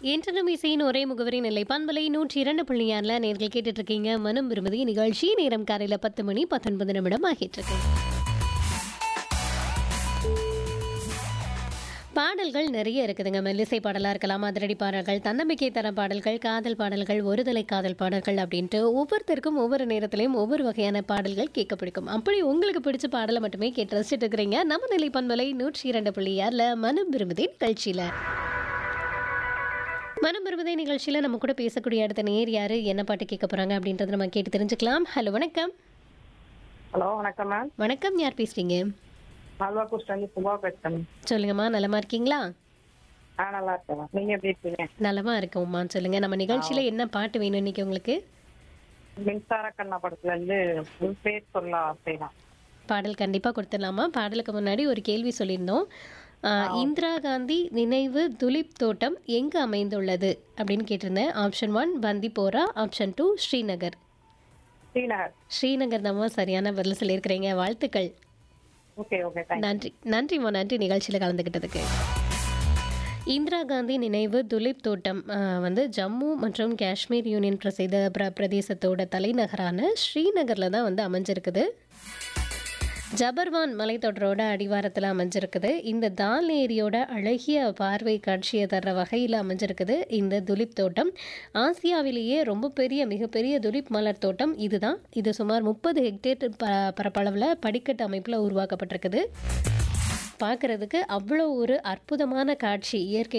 இன்டர்நம் இசையின் ஒரே முகவரி நிலை பண்பலை நூற்றி இரண்டு புள்ளி ஆறில் நேர்கள் கேட்டுட்டு இருக்கீங்க மனம் விரும்புதி நிகழ்ச்சி நேரம் காலையில் பத்து மணி பத்தொன்பது நிமிடம் ஆகிட்டு இருக்கு பாடல்கள் நிறைய இருக்குதுங்க மெல்லிசை பாடலாக இருக்கலாம் அதிரடி பாடல்கள் தன்னம்பிக்கை தர பாடல்கள் காதல் பாடல்கள் ஒருதலை காதல் பாடல்கள் அப்படின்ட்டு ஒவ்வொருத்தருக்கும் ஒவ்வொரு நேரத்திலையும் ஒவ்வொரு வகையான பாடல்கள் கேட்க பிடிக்கும் அப்படி உங்களுக்கு பிடிச்ச பாடலை மட்டுமே கேட்டு ரசிச்சுட்டு இருக்கிறீங்க நம்ம நிலை பண்பலை நூற்றி இரண்டு புள்ளி ஆறில் மனம் விரும்புதி நிகழ்ச்சியில் மனம் விரும்புதை நிகழ்ச்சியில் நம்ம கூட பேசக்கூடிய அடுத்த நேர் யாரு என்ன பாட்டு கேட்க போறாங்க அப்படின்றத நம்ம கேட்டு தெரிஞ்சுக்கலாம் ஹலோ வணக்கம் ஹலோ வணக்கம் மேம் வணக்கம் யார் பேசுறீங்க மால்வா குஸ்டாண்டி சுபா பேசுறேன் சொல்லுங்கம்மா நலமா இருக்கீங்களா ஆ நல்லா இருக்கேன் மேம் நீங்க எப்படி இருக்கீங்க நலமா இருக்கோம்மா சொல்லுங்க நம்ம நிகழ்ச்சியில என்ன பாட்டு வேணும் இன்னைக்கு உங்களுக்கு மின்சார கண்ணா படத்துல இருந்து உன் பேர் சொல்ல ஆசைதான் பாடல் கண்டிப்பா கொடுத்துடலாமா பாடலுக்கு முன்னாடி ஒரு கேள்வி சொல்லியிருந்தோம் ஆஹ், இந்திரா காந்தி நினைவு துலிப் தோட்டம் எங்கு அமைந்துள்ளது அப்படின்னு கேட்டிருந்தேன் option one Bandipora option two Srinagar Srinagar Srinagar தான் சரியான பதில் சொல்லியிருக்கிறீங்க வாழ்த்துக்கள் ஓகே ஓகே தேங்க் நன்றி நன்றிம்மா நன்றி நிகழ்ச்சியில் கலந்துக்கிட்டதுக்கு இந்திரா காந்தி நினைவு துலிப் தோட்டம் ஆஹ், வந்து ஜம்மு மற்றும் காஷ்மீர் யூனியன் பிரசித பிர பிரதேசத்தோட தலைநகரான ஸ்ரீநகரில் தான் வந்து அமைஞ்சிருக்குது ஜபர்வான் மலைத்தொடரோட அடிவாரத்தில் அமைஞ்சிருக்குது இந்த தால் ஏரியோட அழகிய பார்வை காட்சியை தர்ற வகையில் அமைஞ்சிருக்குது இந்த துலிப் தோட்டம் ஆசியாவிலேயே ரொம்ப பெரிய மிகப்பெரிய துலிப் மலர் தோட்டம் இதுதான் இது சுமார் முப்பது ஹெக்டேர் ப பரப்பளவில் படிக்கட்டு அமைப்பில் உருவாக்கப்பட்டிருக்குது பார்க்குறதுக்கு அவ்வளோ ஒரு அற்புதமான காட்சி இயற்கை